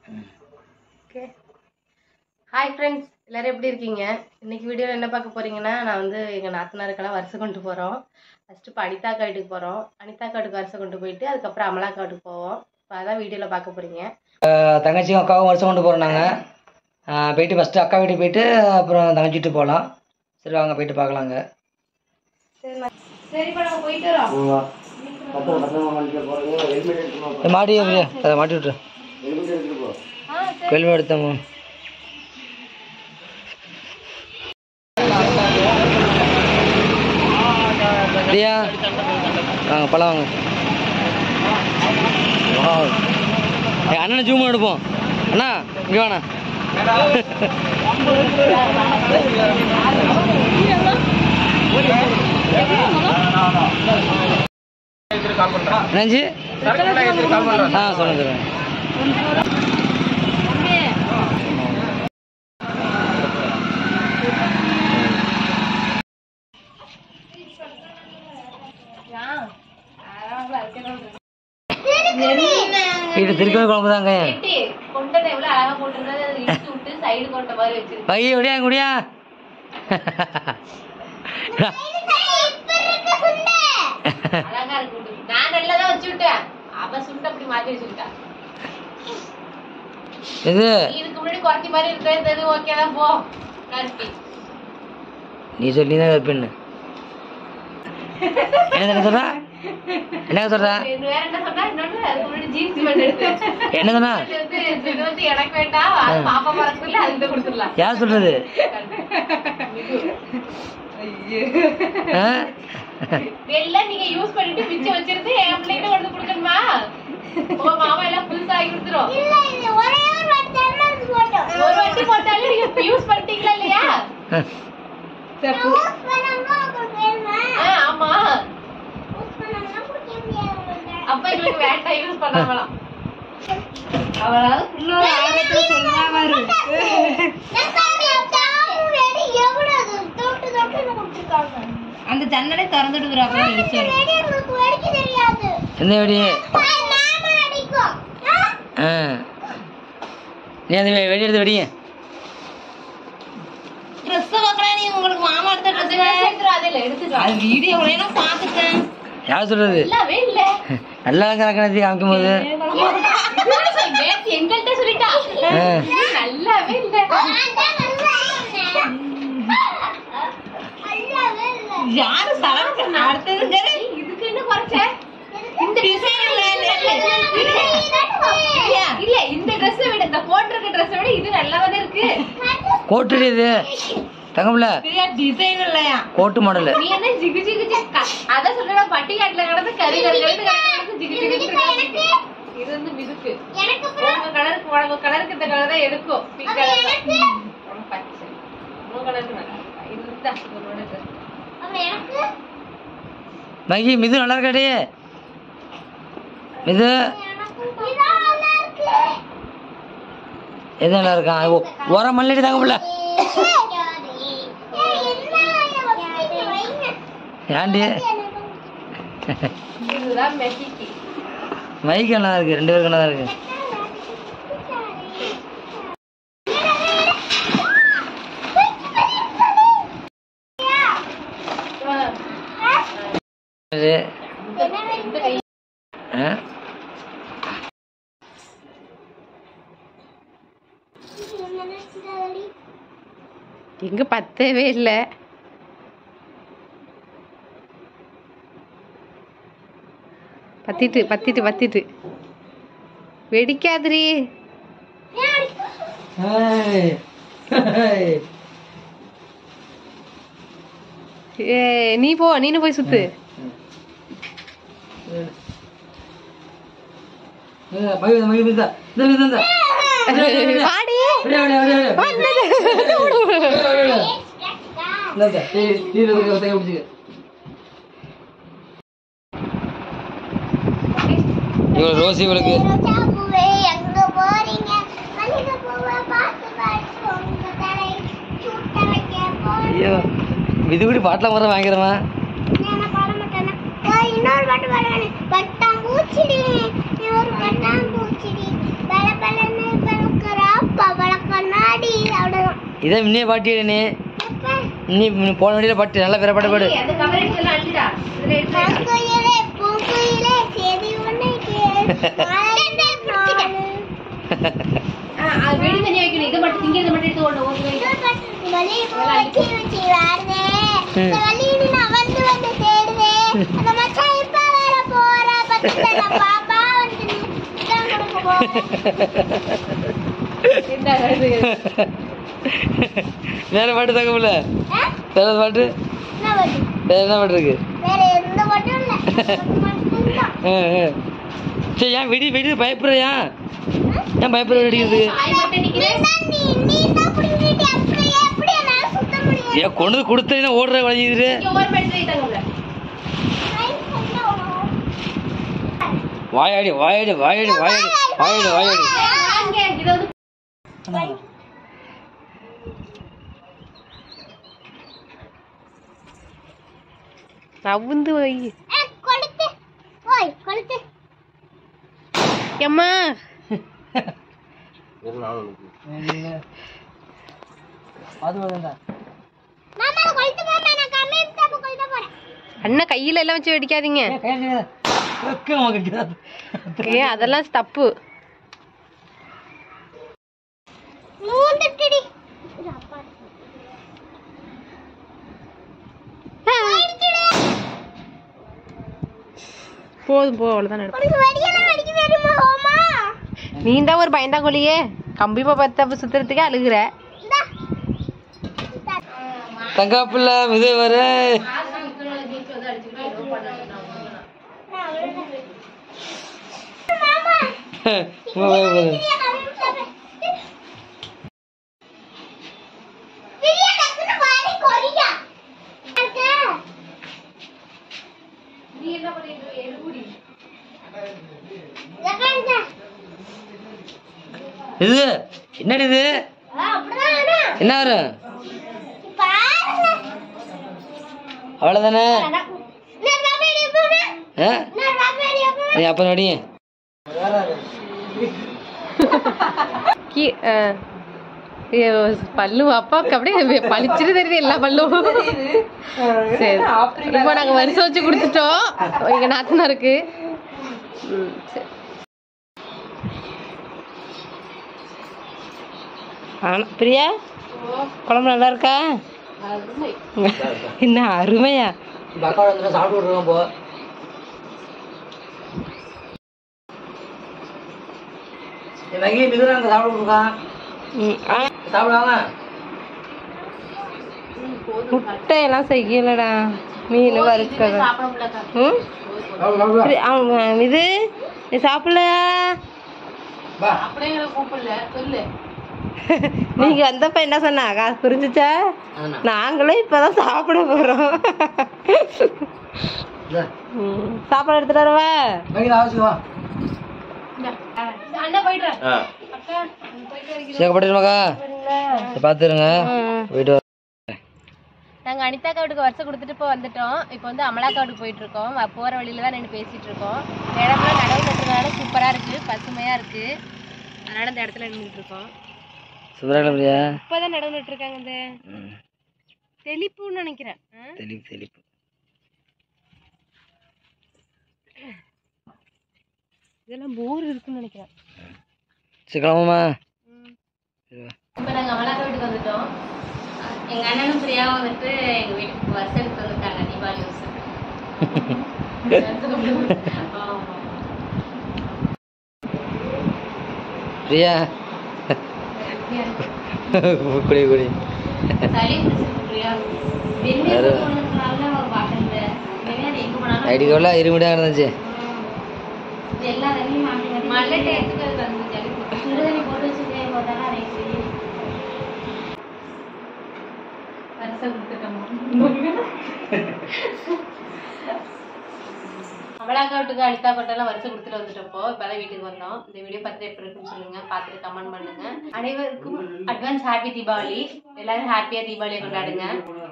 Okay hi friends எல்லாரும் எப்படி இருக்கீங்க இன்னைக்கு வீடியோவில் என்ன பார்க்க போறீங்கன்னா நான் வந்து எங்கள் நாத்தனாருக்கெல்லாம் வருஷம் கொண்டு போகிறோம் ஃபஸ்ட்டு இப்போ அனிதாக்கா வீட்டுக்கு போகிறோம் அனிதாக்கா வீட்டுக்கு வருஷம் கொண்டு போயிட்டு அதுக்கப்புறம் அமலாக்கா வீட்டுக்கு போவோம் இப்போ அதான் வீடியோவில் பார்க்க போறீங்க தங்கச்சியும் அக்காவும் வருஷம் கொண்டு போகிறோம் நாங்கள் போயிட்டு ஃபஸ்ட்டு அக்கா வீட்டுக்கு போயிட்டு அப்புறம் தங்கச்சி வீட்டுக்கு போகலாம் சரி வாங்க போயிட்டு பார்க்கலாங்க சரிப்பா நம்ம போயிட்டு வரோம் மாடி அப்படியே அதை மாட்டி விட்ரு ஹெல்மெட் எடுத்தோம் பிரியா வாங்க பழம் வாங்க Wow. ஏய், அண்ணனை ஜூம் எடுப்போம் அண்ணா இங்கே வேணா என்னாச்சு ஆ சொல்லுங்க சொல்லுங்க இது திருக்கோவில் குழம்பு தாங்க கொண்டதை எவ்வளோ அழகாக போட்டிருந்தது அதை இழுத்து விட்டு சைடு கொண்ட மாதிரி வச்சிருக்கு பைய குடியா குடியா அழகா இருக்கு நான் நல்லா தான் வச்சு விட்டேன் அவ சுண்டு அப்படி மாத்தி வச்சுக்கிட்டா இது இதுக்கு முன்னாடி குறைச்சி மாதிரி இருக்கிறது இது ஓகே தான் போ கருப்பி நீ சொல்லி தான் இருப்பேன்னு என்ன சொல்றா என்ன சொல்றா இது வேற என்ன சொன்னா இன்னொன்னு அதுக்கு முன்னாடி ஜீன்ஸ் பேண்ட் எடுத்து என்ன சொன்னா இது வந்து இது வந்து எனக்கு வேண்டாம் அது பாப்பா பறக்குள்ள அதுக்கு கொடுத்துடலாம் யார் சொல்றது ஆ? எல்லாம் நீங்க யூஸ் பண்ணிட்டு மிச்சம் வச்சிருந்து என் பிள்ளைகிட்ட கொண்டு கொடுக்கணுமா உங்க மாமா எல்லாம் புதுசா ஆகி கொடுத்துரும் ஒரு வாட்டி போட்டாலும் நீங்க யூஸ் பண்ணிட்டீங்களா இல்லையா ஆ, ஆமா அப்ப இவனுக்கு வேண்டாம் யூஸ் பண்ணாமலாம் அவளாவது புள்ளோட ஆர்வத்துல சொல்றா பாரு அந்த ஜன்னலை திறந்துடுக்குறா என்ன வெடி ஆ நீ அந்த வெ- வெடி எடுத்து வெடிங்க ட்ரெஸ் பார்க்கலாம் நீ உங்களுக்கு மாமா எடுத்த அந்த ட்ரெஸ் dress எடுத்துரு, அதில எடுத்துக்கலாம் அது வீடியோல நான் பாத்துட்டேன் யார் சொல்றது இல்லவே இல்ல நல்லா கணக்கணத்தி காமிக்கும் போது இதுதான் சொல், நேத்து எங்கள்ட்ட சொல்லிட்டா ஆ. இது நல்லாவே இல்ல யாரு சரக்கு அடுத்தது இதுக்கு என்ன குறைச்ச இந்த டிசைன் இல்ல இல்ல இல்ல இல்ல, இல்ல இந்த Dress விட இந்த போட்டிருக்க Dress விட இது நல்லாதானே இருக்கு கோட்டு இது தங்கம்ல டிசைன் இல்லையா கோட்டு மாடலு நீ என்ன ஜிகு ஜிகு ஜிகு க- அதான் சொல்றேன் பட்டிக்காட்டுல கிடந்து கரு கரு கரு கிடந்து ஜிகு ஜிகு ஜிகு கிடக்கு. இது வந்து மிதுக்கு உங்க கலருக்கு உங்க கலருக்கு இந்த கலர் தான் எடுக்கும் பிங்க் கலர் தான் உனக்கு பச்சை உங்க கலருக்கு நல்லா இருக்கா? இதுதான் இவனோட dress. மகி மிது நல்லா இருக்காடி மிது எது நல்லா இருக்கான் ஓ, உரம் மல்லடி தங்கம்ல ஏன்டி இதுதான் மெஹிக்கு மைக்கு நல்லா இருக்கு ரெண்டு பேருக்கு நல்லா இருக்கு இது, இந்த கை ஆ? எங்க பத்தவே இல்ல பத்திட்டு பத்திட்டு பத்திட்டு வெடிக்காதுரி ஹேய். ஹேய். ஏ நீ போ நீனு போய் சுத்து ஏ, மகி வந்து, மகி வந்து, இந்த, இந்த, இந்த, இந்த. வாடி அப்படியே, அப்படியே, அப்படியே, அப்படியே. இந்த, இந்த, டீ, டீ இருக்கு, ஒரு கையை பிடிச்சுக்க. இவள் ரோசி இவளுக்கு ஐயோ இது கூட பாட்டில் முறை வாங்கிக்கிறமா இன்னொரு பாட்டு பாடுவானே பட்டாம்பூச்சிடி நீ ஒரு பட்டாம்பூச்சிடி பல பலன்னு பல இதை முன்னே பாட்டியனே நீ நீ போன வழியில் பாட்டு நல்லா வேற பாட்டு பாடு அந்த கவர் எடுத்துலாம் அள்ளிடா இதுல எடுத்து ஆ, அது வெடி தண்ணி வைக்கணும் இதை மட்டும் திங்கிறத மட்டும் எடுத்து ஒன்று ஒரு இந்த இது. வேற பாட்டு தகவல வேற பாட்டு வேற என்ன பாட்டு இருக்கு வேற எந்த மட்டும் இல்ல மட்டும்தான் ஆ, ஆ. சரி ஏன் வெடி வெடி பயப்படுறியா ஏன் பயப்படுற வெடிக்கிறது வாய் மட்டும் நிக்கிறேன் நீ நீ தான் புடிங்கிட்டு அப்புறம் எப்படி என்னால சுத்த முடியும் ஏன் கொண்டு வந்து கொடுத்தீங்கன்னா ஓடுற வழியுது இங்க ஒரு பெட்ரை தங்கல வாயாடி வாயாடி வாயாடி வாயாடி வாயாடி வாயாடி வாங்க இது வந்து நவுந்து வை கொளுத்து ஓய் கொளுத்து எம்மா அது வருதா மாமா கொளுத்து மாமா நான் கம்மி தப்பு கொளுத்த போறேன் அண்ணன் கையில எல்லாம் வச்சு வெடிக்காதீங்க ஏ அதெல்லாம் தப்பு மூந்துட்டுடி போதும் போ அவ்வளோதான் நடக்கும் உனக்கு வெடியெல்லாம் வெடிக்க தெரியுமா ஓமா நீ தான் ஒரு பயந்தாங்கொழியே கம்பி பாப்பா சுத்துறதுக்கே அழுகுற இந்தா தங்கா பிள்ளை இது வர பிரியா டக்குனு வாடி கொரியா நீ என்ன பண்ணிட்டு எடுபுடி இது என்னடி இது என்ன வரும் அவ்வளோதானே ஆ நீ அப்போ நடி கீ ஆ. ஐயோ, பல்லு அப்பாவுக்கு அப்படியே பளிச்சுட்டு தெரியுது எல்லா பல்லும் சரி இப்போ நாங்க வருஷம் வச்சு கொடுத்துட்டோம் எங்க நாத்தனாருக்கு ம், சரி. ஆனா பிரியா குழம்பு நல்லா இருக்கா என்ன அருமையா இப்போ அக்கா வந்து சாப்பிட்டு விட்ருக்கோம் போ வங்கி மிகுதி அங்கே சாப்பிட விட்ருக்கான் ம், ஆ, சாப்பிடுவாங்க முட்டையெல்லாம் செய்யலடா மீன் வறுக்கல சாப்பிட முடியலக்கா ம் சரி, அவங்க இது நீ சாப்பிடலையா வா அப்படியே எங்களை கூப்பிடல சொல்லு நீங்க வந்தப்ப என்ன சொன்னா காசு புரிஞ்சுச்சா ஆனா நாங்களும் இப்பதான் சாப்பிட போறோம் ம், சாப்பாடு எடுத்துட்டு வரவா வங்கி அவசியம் வா அண்ணா போயிட்டு ஆ சேர்க்கப்பட்டிருமாக்கா பார்த்துருங்க போயிட்டு வர நாங்க அனிதாக்கா வீட்டுக்கு வருஷம் கொடுத்துட்டு இப்போ வந்துட்டோம் இப்போ வந்து அமலாக்கா வீட்டுக்கு போயிட்டு இருக்கோம் வ- போற வழியில தான் நின்று பேசிட்டு இருக்கோம் இந்த இடம்லாம் நடவு நட்டுறதுனால சூப்பரா இருக்கு பசுமையா இருக்கு அதனால இந்த இடத்துல நின்றுட்டு இருக்கோம் சுந்தரா பிரியா இப்பதான் நடவு நட்டுருக்காங்க இந்த தெளிப்புன்னு நினைக்கிறேன் ஆ? தெளிப்பு தெளிப்பு இதெல்லாம் போர் இருக்குன்னு நினைக்கிறேன் சரி கிளம்புமா இப்போ நாங்கள் அமலாக்கா வீட்டுக்கு வந்துட்டோம் எங்க அண்ணனும் பிரியாவும் வந்துட்டு எங்க வீட்டுக்கு வருஷம் எடுத்து வந்துட்டாங்க தீபாவளி வருஷம் ஆமா பிரியா குடி குடி சளி பிடிச்சிருக்கு பிரியா வெளியே போனதுனால பார்க்கல வெளியே எங்க போனாலும் ஐடி கார்டில் இருமுடியாக இருந்துச்சு எல்லா தண்ணியும் மாட்டி மாட்டி மழை டயத்துக்கு அது வந்து சளி பிடிக்கும். சுடுதண்ணி போட்டு வச்சுட்டே போட்டாலும் ரைட்டு வருஷம் கொடுத்துட்டோம் அமலாக்கா வீட்டுக்கு அனிதா கொட்டெல்லாம் வருஷம் கொடுத்துட்டு வந்துட்டப்போ இப்பதான் வீட்டுக்கு வந்தோம் இந்த வீடியோ பார்த்துட்டு எப்படி இருக்குன்னு சொல்லுங்க பார்த்துட்டு கமெண்ட் பண்ணுங்க அனைவருக்கும் அட்வான்ஸ் ஹாப்பி தீபாவளி எல்லாரும் ஹாப்பியா தீபாவளியை கொண்டாடுங்க